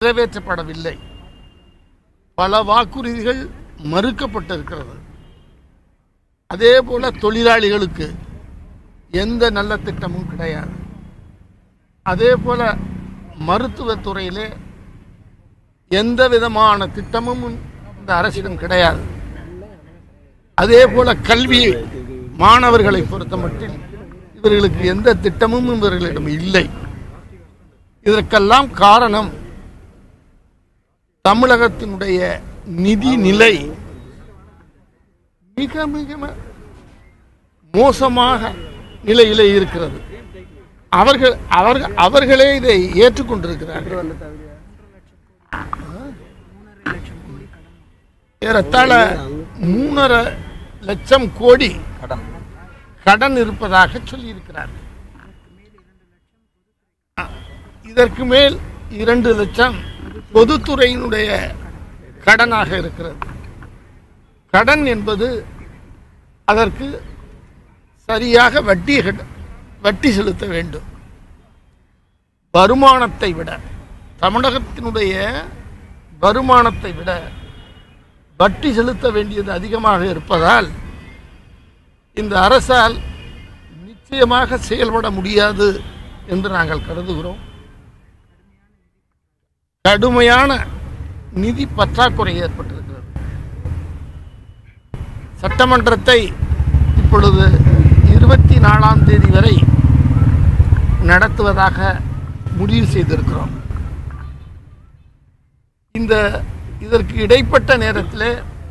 நிறைவேற்றப்படவில்லை பல வாக்குறுதிகள் மறுக்கப்பட்டிருக்கிறது அதே போல தொழிலாளிகளுக்கு எந்த நல்ல திட்டமும் கிடையாது அதே போல மருத்துவத்துறையிலே எந்த விதமான திட்டமும் இந்த அரசிடம் கிடையாது அதே போல கல்வி மாணவர்களை பொறுத்த மட்டில் இவர்களுக்கு எந்த திட்டமும் இவர்களிடம் இல்லை இதற்கெல்லாம் காரணம் தமிழகத்தினுடைய நிதி நிலை மிக மிக ம- மோசமாக நிலையிலே இருக்கிறது அவர்கள் அவர்கள் அவர்களே இதை ஏற்றுக்கொண்டிருக்கிறார்கள் ஏறத்தாழ மூணரை லட்சம் கோடி கடன் கடன் இருப்பதாக சொல்லியிருக்கிறார்கள் அ- இதற்கு மேல் இரண்டு லட்சம் பொதுத்துறையினுடைய கடனாக இருக்கிறது கடன் என்பது அதற்கு சரியாக வட்டி கட்ட- வட்டி செலுத்த வேண்டும் வருமானத்தை விட தமிழகத்தினுடைய வருமானத்தை விட வட்டி செலுத்த வேண்டியது அதிகமாக இருப்பதால் இந்த அரசால் நிச்சயமாக செயல்பட முடியாது என்று நாங்கள் கருதுகிறோம் கடுமையான நிதி பற்றாக்குறை ஏற்பட்டிருக்கிறது சட்டமன்றத்தை இப்பொழுது இருபத்தி நாலாம் தேதி வரை நடத்துவதாக முடிவு செய்திருக்கிறோம் இந்த இதற்கு இடைப்பட்ட நேரத்தில்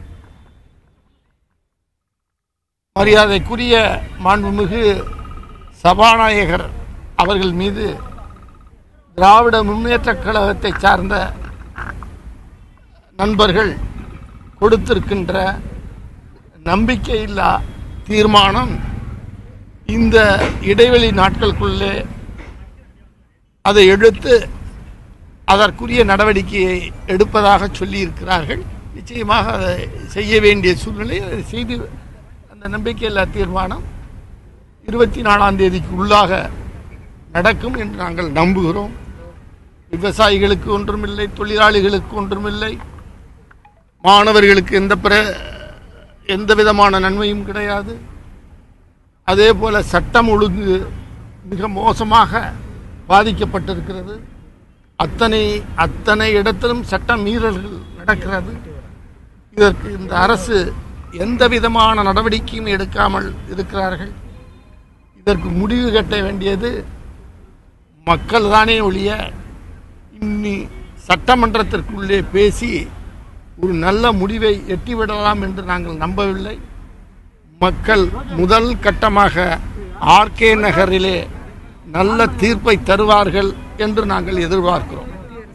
மரியாதைக்குரிய மாண்புமிகு சபாநாயகர் அவர்கள் மீது திராவிட முன்னேற்றக் கழகத்தை சார்ந்த நண்பர்கள் கொடுத்திருக்கின்ற நம்பிக்கையில்லா தீர்மானம் இந்த இடைவெளி நாட்களுக்குள்ளே அதை எடுத்து அதற்குரிய நடவடிக்கையை எடுப்பதாக சொல்லியிருக்கிறார்கள் நிச்சயமாக அதை செய்ய வேண்டிய சூழ்நிலை அதை செய்து அந்த நம்பிக்கையில்லா தீர்மானம் இருபத்தி நாலாம் தேதிக்கு உள்ளாக நடக்கும் என்று நாங்கள் நம்புகிறோம் விவசாயிகளுக்கு ஒன்றுமில்லை தொழிலாளிகளுக்கு ஒன்றுமில்லை மாணவர்களுக்கு எந்த பிற எந்த விதமான நன்மையும் கிடையாது அதே போல சட்டம் ஒழுங்கு மிக மோசமாக பாதிக்கப்பட்டிருக்கிறது அத்தனை அத்தனை இடத்திலும் சட்ட மீறல்கள் நடக்கிறது இதற்கு இந்த அரசு எந்த விதமான நடவடிக்கையும் எடுக்காமல் இருக்கிறார்கள் இதற்கு முடிவு கட்ட வேண்டியது மக்கள் தானே ஒழிய இன்னி சட்டமன்றத்திற்குள்ளே பேசி ஒரு நல்ல முடிவை எட்டிவிடலாம் என்று நாங்கள் நம்பவில்லை மக்கள் முதல் கட்டமாக ஆர்கே நகரிலே நல்ல தீர்ப்பை தருவார்கள் என்று நாங்கள் எதிர்பார்க்கிறோம்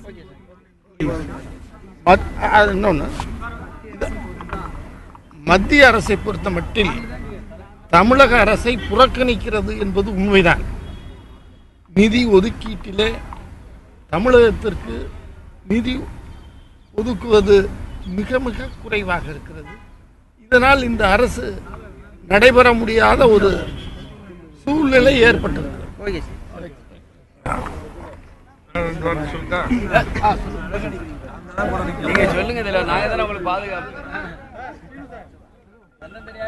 மத்- அது இன்னொன்னு இந்த- மத்திய அரசை பொறுத்த மட்டில் தமிழக அரசை புறக்கணிக்கிறது என்பது உண்மைதான் நிதி ஒதுக்கீட்டிலே தமிழகத்திற்கு நிதி ஒதுக்குவது மிக மிக குறைவாக இருக்கிறது இதனால் இந்த அரசு நடைபெற முடியாத ஒரு சூழ்நிலை ஏற்பட்டிருக்கிறது ஓகே நீங்க சொல்லுங்க இதுல நாங்க தானே உங்களுக்கு பாதுகாப்பு